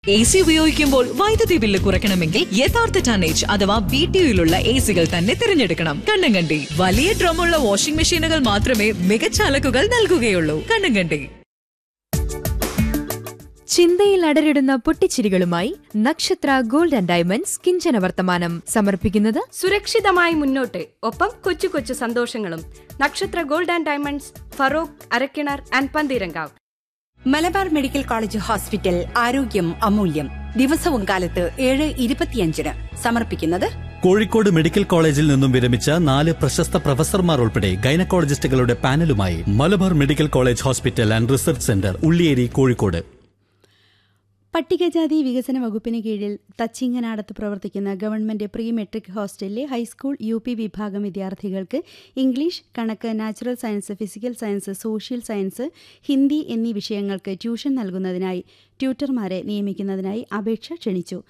A C ഉപയോഗിക്കുമ്പോൾ വൈദ്യുതി bill കുറയ്ക്കണമെങ്കിൽ യഥാർത്ഥ ടനേജ് അഥവാ ബി ടി യുയിലുള്ള എ സികൾ തന്നെ തിരഞ്ഞെടുക്കണം കണ്ണങ്കണ്ടി വലിയ ഡ്രമ്മുള്ള വാഷിംഗ് മെഷീനുകൾ മാത്രമേ മികച്ച അലക്കുകൾ നൽകുകയുള്ളൂ കണ്ണങ്കണ്ടി ചിന്തയിൽ അടരിടുന്ന പൊട്ടിച്ചിരികളുമായി നക്ഷത്ര ഗോൾഡ് ആൻഡ് ഡയമണ്ട്സ് കിഞ്ചന വർത്തമാനം സമർപ്പിക്കുന്നത് സുരക്ഷിതമായി മുന്നോട്ട് ഒപ്പം കൊച്ചു കൊച്ചു സന്തോഷങ്ങളും Nakshatra gold and diamonds Feroke Arakkinar and Pantheerankavu Malabar medical college hospital ആരോഗ്യം അമൂല്യം ദിവസവും കാലത്ത് ഏഴ് ഇരുപത്തിയഞ്ചിന് സമർപ്പിക്കുന്നത് കോഴിക്കോട് മെഡിക്കൽ കോളേജിൽ നിന്നും വിരമിച്ച നാല് പ്രശസ്ത പ്രൊഫസർമാർ ഉൾപ്പെടെ ഗൈനക്കോളജിസ്റ്റുകളുടെ പാനലുമായി Malabar medical college hospital and research centre Ulliyeri Kozhikode പട്ടികജാതി വികസന വകുപ്പിന് കീഴിൽ തച്ചിങ്ങനാടത്ത് പ്രവർത്തിക്കുന്ന ഗവൺമെന്റ് പ്രീ മെട്രിക് ഹോസ്റ്റലിലെ ഹൈസ്കൂൾ യു പി വിഭാഗം വിദ്യാർത്ഥികൾക്ക് ഇംഗ്ലീഷ് കണക്ക് natural science physical science social science Hindi എന്നീ വിഷയങ്ങൾക്ക് ട്യൂഷൻ നൽകുന്നതിനായി ട്യൂട്ടർമാരെ നിയമിക്കുന്നതിനായി അപേക്ഷ ക്ഷണിച്ചു